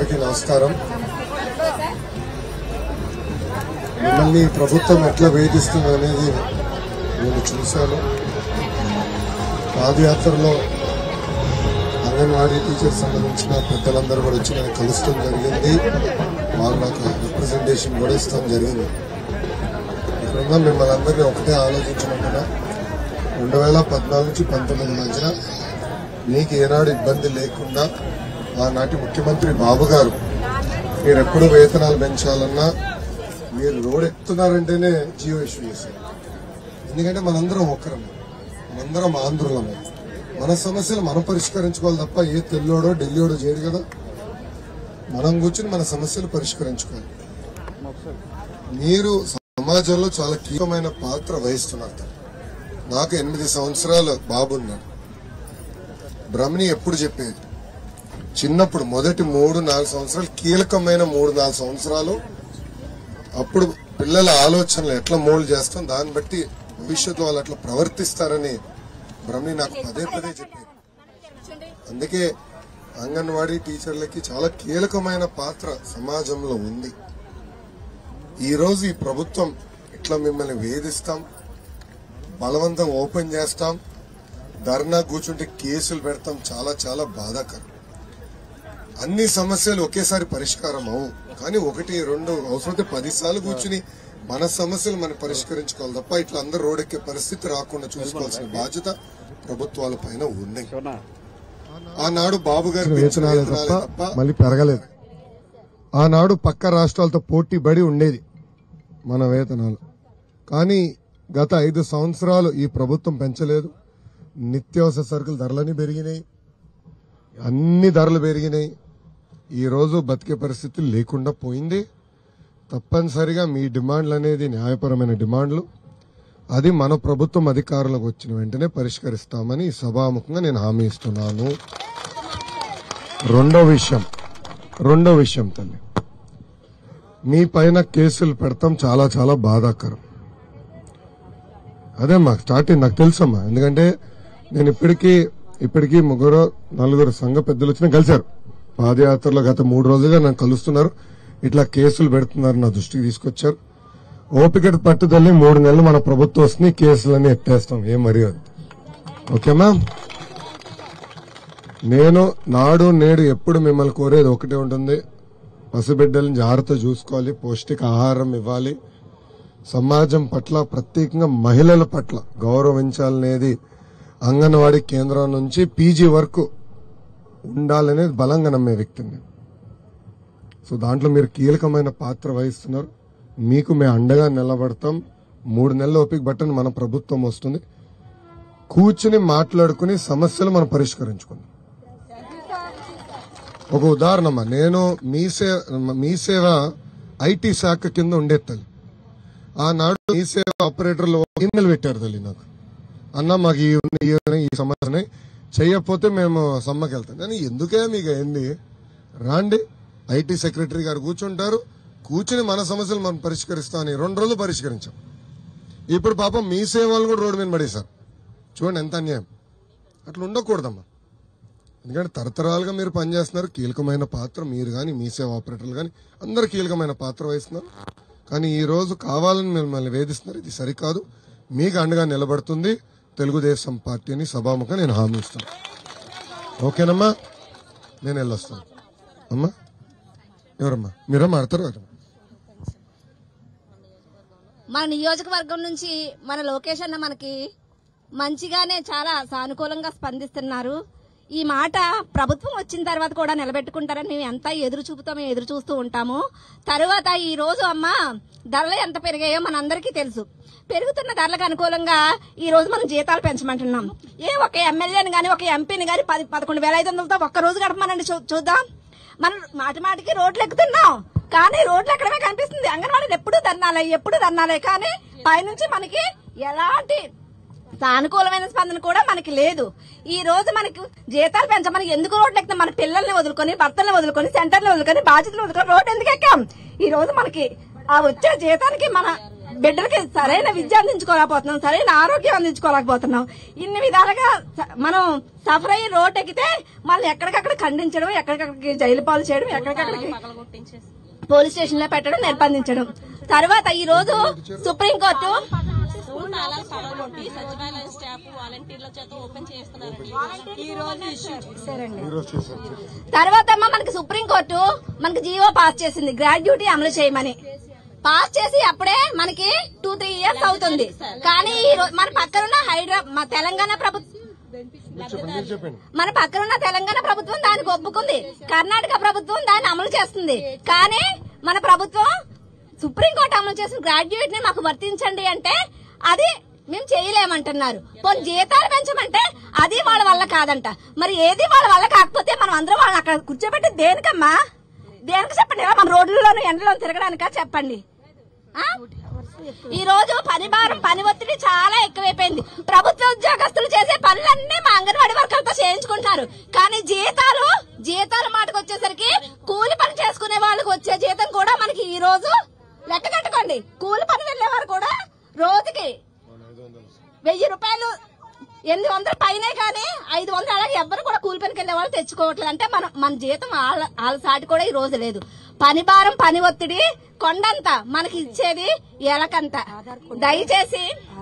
అందరికీ నమస్కారం మిమ్మల్ని ఈ ప్రభుత్వం ఎట్లా వేధిస్తుంది అనేది నేను చూశాను పాదయాత్రలో అంగన్వాడీ టీచర్స్ సంబంధించిన పెద్దలందరూ కూడా వచ్చి నేను కలుస్తాం జరిగింది వాళ్ళు నాకు రిప్రజెంటేషన్ కూడా ఇస్తాం జరిగింది ఇక్కడున్న మిమ్మల్ని అందరినీ ఒకటే ఆలోచించమంటున్నా రెండు వేల పద్నాలుగు నుంచి పంతొమ్మిది మధ్యన మీకు ఏనాడు ఇబ్బంది లేకుండా ఆనాటి ముఖ్యమంత్రి బాబు గారు మీరు ఎప్పుడు వేతనాలు పెంచాలన్నా మీరు రోడ్ ఎక్కుతున్నారంటేనే జియో ఇష్యూ చేశారు ఎందుకంటే మనందరం ఒక్కరమే మనందరం ఆంధ్రులమే మన సమస్యలు మనం పరిష్కరించుకోవాలి తప్ప ఏ తెల్లోడో ఢిల్లీడో చేయడు కదా మనం కూర్చుని మన సమస్యలు పరిష్కరించుకోవాలి మీరు సమాజంలో చాలా కీలకమైన పాత్ర వహిస్తున్నారు నాకు ఎనిమిది సంవత్సరాలు బాబున్నాడు బ్రహ్మని ఎప్పుడు చెప్పేది చిన్నప్పుడు మొదటి మూడు నాలుగు సంవత్సరాలు కీలకమైన మూడు నాలుగు సంవత్సరాలు అప్పుడు పిల్లల ఆలోచనలు ఎట్లా మోల్డ్ చేస్తాం దాన్ని బట్టి భవిష్యత్తు వాళ్ళు అట్లా ప్రవర్తిస్తారని బ్రహ్మని నాకు పదే పదే చెప్పేది అందుకే అంగన్వాడీ టీచర్లకి చాలా కీలకమైన పాత్ర సమాజంలో ఉంది ఈ రోజు ఈ ప్రభుత్వం ఇట్లా మిమ్మల్ని వేధిస్తాం బలవంతం ఓపెన్ చేస్తాం ధర్నా కూర్చుంటే కేసులు పెడతాం చాలా చాలా బాధాకరం అన్ని సమస్యలు ఒకేసారి పరిష్కారం అవు కానీ ఒకటి రెండు అవసరమైతే పది సార్లు కూర్చుని మన సమస్యలు మనం పరిష్కరించుకోవాలి తప్ప ఇట్లా అందరూ రోడ్డెక్కే పరిస్థితి రాకుండా చూసుకోవాల్సిన బాధ్యత ప్రభుత్వాల పైన ఉన్నాయి ఆనాడు బాబు గారు వేతనాలే తప్ప మళ్ళీ పెరగలేదు ఆనాడు పక్క రాష్ట్రాలతో పోటీ పడి ఉండేది మన వేతనాలు కానీ గత ఐదు సంవత్సరాలు ఈ ప్రభుత్వం పెంచలేదు నిత్యావసర సరుకుల ధరలని పెరిగినాయి అన్ని ధరలు పెరిగినాయి ఈ రోజు బతికే పరిస్థితి లేకుండా పోయింది తప్పనిసరిగా మీ డిమాండ్లు అనేది న్యాయపరమైన డిమాండ్లు అది మన ప్రభుత్వం అధికారులకు వచ్చిన వెంటనే పరిష్కరిస్తామని ఈ సభాముఖంగా నేను హామీ ఇస్తున్నాను రెండో విషయం రెండో విషయం తల్లి మీ పైన కేసులు పెడతాం చాలా చాలా బాధాకరం అదే మా స్టార్టింగ్ నాకు తెలుసమ్మా ఎందుకంటే నేను ఇప్పటికీ ఇప్పటికీ ముగ్గురు నలుగురు సంఘ పెద్దలు వచ్చిన కలిశారు పాదయాత్రలో గత మూడు రోజులుగా నన్ను కలుస్తున్నారు ఇట్లా కేసులు పెడుతున్నారు నా దృష్టికి తీసుకొచ్చారు ఓపిక పట్టుదలని మూడు నెలలు మన ప్రభుత్వం వస్తుంది కేసులన్నీ ఎత్తేస్తాం ఏం మర్యాద ఓకేమా నేను నాడు నేడు ఎప్పుడు మిమ్మల్ని కోరేది ఒకటే ఉంటుంది పసిబిడ్డలను జాగ్రత్త చూసుకోవాలి పౌష్టిక ఆహారం ఇవ్వాలి సమాజం పట్ల ప్రత్యేకంగా మహిళల పట్ల గౌరవించాలనేది అంగన్వాడీ కేంద్రం నుంచి పీజీ వరకు ఉండాలనేది బలంగా నమ్మే వ్యక్తిని నేను సో దాంట్లో మీరు కీలకమైన పాత్ర వహిస్తున్నారు మీకు మేము అండగా నిలబడతాం మూడు నెలల ఓపిక బట్టని మన ప్రభుత్వం వస్తుంది కూర్చుని మాట్లాడుకుని సమస్యలు మనం పరిష్కరించుకుందాం ఒక ఉదాహరణమ్మా నేను మీ సేవ మీ సేవ ఐటీ శాఖ కింద ఉండే తల్లి ఆనాడు మీ సేవ ఆపరేటర్లు ఇమెయిల్ పెట్టారు తల్లి నాకు అన్న మాకు ఈ ఉన్నాయి, ఈ ఉన్నాయి, ఈ సమస్యని చెయ్యకపోతే మేము సమ్మకి వెళ్తాం కానీ ఎందుకే మీకు ఏంది రాండి ఐటీ సెక్రటరీ గారు కూర్చుంటారు కూర్చుని మన సమస్యలు మనం పరిష్కరిస్తామని రెండు రోజులు పరిష్కరించాం ఇప్పుడు పాపం మీ సేవలు కూడా రోడ్డు మీద పడేశారు చూడండి ఎంత అన్యాయం అట్లా ఉండకూడదమ్మా ఎందుకంటే తరతరాలుగా మీరు పనిచేస్తున్నారు కీలకమైన పాత్ర మీరు కానీ మీ సేవ ఆపరేటర్లు కానీ అందరు కీలకమైన పాత్ర వహిస్తున్నారు కానీ ఈ రోజు కావాలని మిమ్మల్ని వేధిస్తున్నారు ఇది సరికాదు మీకు అండగా నిలబడుతుంది తెలుగుదేశం పార్టీ అని సభాముఖం నేను హామీ ఇస్తాను ఓకేనమ్మా నేను వెళ్ళొస్తాను అమ్మా ఎవరమ్మా మీరమ్మా ఆడతారు ఎవరమ్మా? మన నియోజకవర్గం నుంచి మన లోకేష్ అన్న మనకి మంచిగానే చాలా సానుకూలంగా స్పందిస్తున్నారు ఈ మాట ప్రభుత్వం వచ్చిన తర్వాత కూడా నిలబెట్టుకుంటారని మేము ఎంత ఎదురు చూపుతో మేము ఎదురు చూస్తూ ఉంటాము తరువాత ఈ రోజు అమ్మ ధరలు ఎంత పెరిగాయో మనందరికీ తెలుసు పెరుగుతున్న ధరలకు అనుకూలంగా ఈ రోజు మనం జీతాలు పెంచమంటున్నాం ఏ ఒక ఎమ్మెల్యేని కానీ ఒక ఎంపీని కానీ పది పదకొండు వేల ఐదు వందలతో ఒక్క రోజు గడపమనండి చూ- చూద్దాం మనం మాటి మాటికి రోడ్లు ఎక్కుతున్నాం కానీ రోడ్లు ఎక్కడమే కనిపిస్తుంది అంగన్వాడీలు ఎప్పుడు ధర్నాలే ఎప్పుడు ధర్నాలే కానీ పైనుంచి మనకి ఎలాంటి సానుకూలమైన స్పందన కూడా మనకి లేదు ఈ రోజు మనకి జీతాలు పెంచమని ఎందుకు రోడ్లు ఎక్కుతాం మన పిల్లల్ని వదులుకొని భర్తల్ని వదులుకొని సెంటర్ని వదులుకొని బాధ్యతలు వదులుకొని రోడ్డు ఎందుకు ఎక్కాం ఈ రోజు మనకి ఆ వచ్చే జీతానికి మన బిడ్డలకి సరైన విద్య అందించుకోలేకపోతున్నాం సరైన ఆరోగ్యం అందించుకోలేకపోతున్నాం ఇన్ని విధాలుగా స- మనం సఫర్ అయ్యి రోడ్ ఎక్కితే మళ్ళీ ఎక్కడికక్కడ ఖండించడం ఎక్కడికక్కడికి జైలు పాలు చేయడం ఎక్కడికక్కడికి పోలీస్ స్టేషన్ లో పెట్టడం నిర్బంధించడం తర్వాత ఈ రోజు సుప్రీంకోర్టు స్కూల్ తాళాలు పగలగొట్టి సచివాలయం స్టాఫ్ వాలంటీర్ల చేత ఓపెన్ చేస్తున్నారండి ఈ రోజు ఇష్యూ తర్వాత అమ్మ మనకి సుప్రీంకోర్టు మనకి జీవో పాస్ చేసింది గ్రాడ్యుటీ అమలు చేయమని పాస్ చేసి అప్పుడే మనకి టూ త్రీ ఇయర్స్ అవుతుంది కానీ ఈ రో- మన పక్కనున్న హైదరాబాద్ మా తెలంగాణ ప్రభుత్వం మన పక్కనున్న తెలంగాణ ప్రభుత్వం దానికి ఒప్పుకుంది కర్ణాటక ప్రభుత్వం దాన్ని అమలు చేస్తుంది కానీ మన ప్రభుత్వం సుప్రీంకోర్టు అమలు చేసిన గ్రాడ్యుయేట్ ని మాకు వర్తించండి అంటే అది మేము చేయలేమంటున్నారు పోనీ జీతాలు పెంచమంటే అది వాళ్ళ వల్ల కాదంట మరి ఏది వాళ్ళ వల్ల కాకపోతే మనం అందరం వాళ్ళని అక్కడ కూర్చోబెట్టి దేనికమ్మా దేనికి చెప్పండి ఇలా మన రోడ్లలోనూ ఎండలో తిరగడానికా చెప్పండి ఆ? ఈ రోజు పని భారం పని ఒత్తిడి చాలా ఎక్కువైపోయింది ప్రభుత్వ ఉద్యోగస్తులు చేసే పనులన్నీ మా అంగన్వాడీ వర్కర్లతో చేయించుకుంటున్నారు కానీ జీతాలు జీతాల మాటకు వచ్చేసరికి కూలి పని చేసుకునే వాళ్ళకి వచ్చే జీతం కూడా మనకి ఈ రోజు లెక్క కట్టుకోండి కూలి పని వెళ్లేవారు కూడా రోజుకి వెయ్యి రూపాయలు ఎనిమిది వందల పైనే కానీ ఐదు వందలు అలాగే ఎవ్వరు కూడా కూలి పనికి వెళ్లే వాళ్ళు తెచ్చుకోవట్లేదు అంటే మనం మన జీతం వాళ్ళ వాళ్ళ సాటి కూడా ఈ రోజు లేదు పని భారం పని ఒత్తిడి కొండంత మనకి ఇచ్చేది ఎలకంత దయచేసి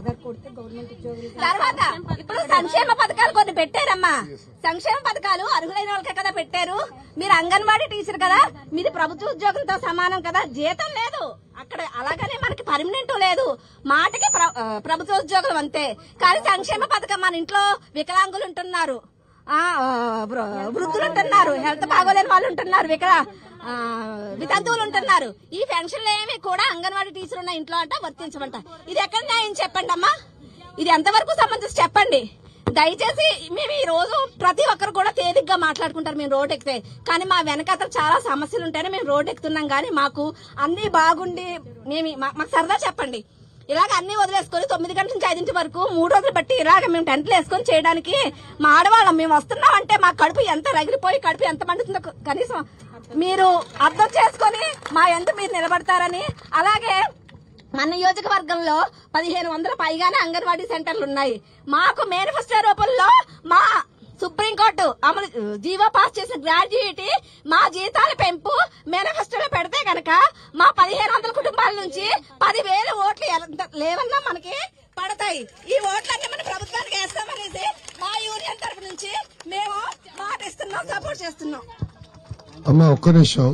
తర్వాత ఇప్పుడు సంక్షేమ పథకాలు కొన్ని పెట్టారమ్మా సంక్షేమ పథకాలు అర్హులైన వాళ్ళకే కదా పెట్టారు మీరు అంగన్వాడీ టీచర్ కదా మీది ప్రభుత్వ ఉద్యోగంతో సమానం కదా జీతం లేదు అక్కడ అలాగనే మనకి పర్మనెంట్ లేదు మాటకి ప్ర- ఆ, ప్రభుత్వ ఉద్యోగులు అంతే కానీ సంక్షేమ పథకం మన ఇంట్లో వికలాంగులు ఉంటున్నారు ఆ ఆ, వృ- వృద్ధులు ఉంటున్నారు హెల్త్ బాగోలేని వాళ్ళు ఉంటున్నారు వికల ఆ, వితంతువులు ఉంటున్నారు ఈ పెన్షన్లు ఏమి కూడా అంగన్వాడీ టీచర్ ఉన్న ఇంట్లో అంట వర్తించమంట ఇది ఎక్కడ న్యాయం చెప్పండి అమ్మా ఇది ఎంతవరకు సంబంధించి చెప్పండి దయచేసి మేము ఈ రోజు ప్రతి ఒక్కరు కూడా తేలిగ్గా మాట్లాడుకుంటారు మేము రోడ్ ఎక్కితే కానీ మా వెనకాతలు చాలా సమస్యలు ఉంటాయని మేము రోడ్ ఎక్కుతున్నాం కానీ మాకు అన్ని బాగుండి మేము మా- మాకు సరదా చెప్పండి ఇలాగ అన్ని వదిలేసుకొని తొమ్మిది గంటల నుంచి ఐదింటి వరకు మూడు రోజులు బట్టి ఇలాగ మేము టెంట్లు వేసుకొని చేయడానికి మా ఆడవాళ్ళం మేము వస్తున్నాం అంటే మా కడుపు ఎంత రగిలిపోయి కడుపు ఎంత మండుతుందో కనీసం మీరు అర్థం చేసుకొని మా ఎంత మీరు నిలబడతారని అలాగే మన నియోజకవర్గంలో పదిహేను వందల పైగానే అంగన్వాడీ సెంటర్లు ఉన్నాయి మాకు మేనిఫెస్టో రూపంలో మా సుప్రీంకోర్టు అమలు జీవో పాస్ చేసిన గ్రాడ్యుయేటీ మా జీతాల పెంపు మేనిఫెస్టోలో పెడితే గనక మా పదిహేను వందల కుటుంబాల నుంచి పదివేల ఓట్లు ఎంత- లేవన్నా మనకి పడతాయి ఈ ఓట్లన్నీ మన ప్రభుత్వానికి వేస్తామనేసి మా యూనియన్ తరపు నుంచి మేము మాట ఇస్తున్నాం సపోర్ట్ చేస్తున్నాం అమ్మ ఒక్క నిమిషం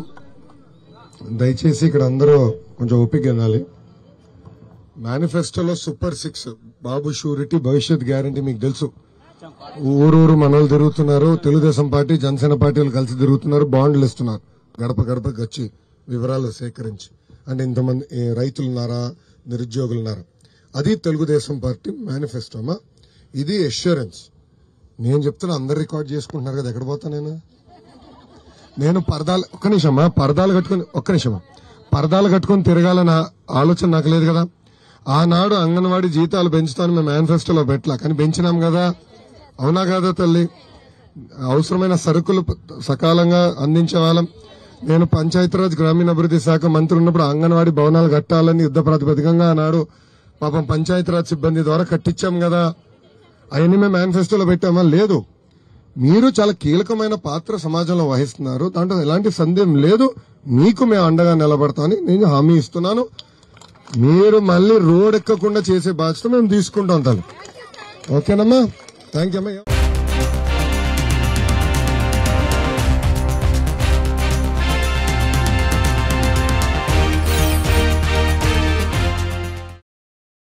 దయచేసి ఇక్కడ అందరూ కొంచెం ఓపిక వినాలి మేనిఫెస్టోలో సూపర్ సిక్స్ బాబు షూరిటీ భవిష్యత్ గ్యారంటీ మీకు తెలుసు ఊరూరు మనలు తిరుగుతున్నారు తెలుగుదేశం పార్టీ జనసేన పార్టీలు కలిసి తిరుగుతున్నారు బాండ్లు ఇస్తున్నారు గడప గడపకి వచ్చి వివరాలు సేకరించి అంటే ఇంతమంది ఏ, రైతులున్నారా నిరుద్యోగులున్నారా అది తెలుగుదేశం పార్టీ మేనిఫెస్టో అమ్మా ఇది అష్యూరెన్స్ నేను చెప్తున్నా అందరు రికార్డ్ చేసుకుంటున్నారు కదా ఎక్కడ పోతా నేను నేను పరదాలు ఒక్క నిమిషమా పరదాలు కట్టుకుని ఒక్క నిమిషమా పరదాలు కట్టుకుని తిరగాలన్న ఆలోచన నాకు లేదు కదా ఆనాడు అంగన్వాడీ జీతాలు పెంచుతాను మేము మేనిఫెస్టోలో పెట్టలా కానీ పెంచినాం కదా అవునా కదా తల్లి అవసరమైన సరుకులు ప- సకాలంగా అందించే వాళ్ళం నేను పంచాయతీరాజ్ గ్రామీణాభివృద్ధి శాఖ మంత్రి ఉన్నప్పుడు అంగన్వాడీ భవనాలు కట్టాలని యుద్ధ ప్రాతిపదికంగా ఆనాడు పాపం పంచాయతీరాజ్ సిబ్బంది ద్వారా కట్టించాం కదా అవన్నీ మేము మేనిఫెస్టోలో పెట్టామా లేదు మీరు చాలా కీలకమైన పాత్ర సమాజంలో వహిస్తున్నారు దాంట్లో ఎలాంటి సందేహం లేదు మీకు మేము అండగా నిలబడతామని నేను హామీ ఇస్తున్నాను మీరు మళ్ళీ రోడ్ ఎక్కకుండా చేసే బాధ్యత మేము తీసుకుంటాం తను ఓకేనమ్మా థ్యాంక్ యూ అమ్మా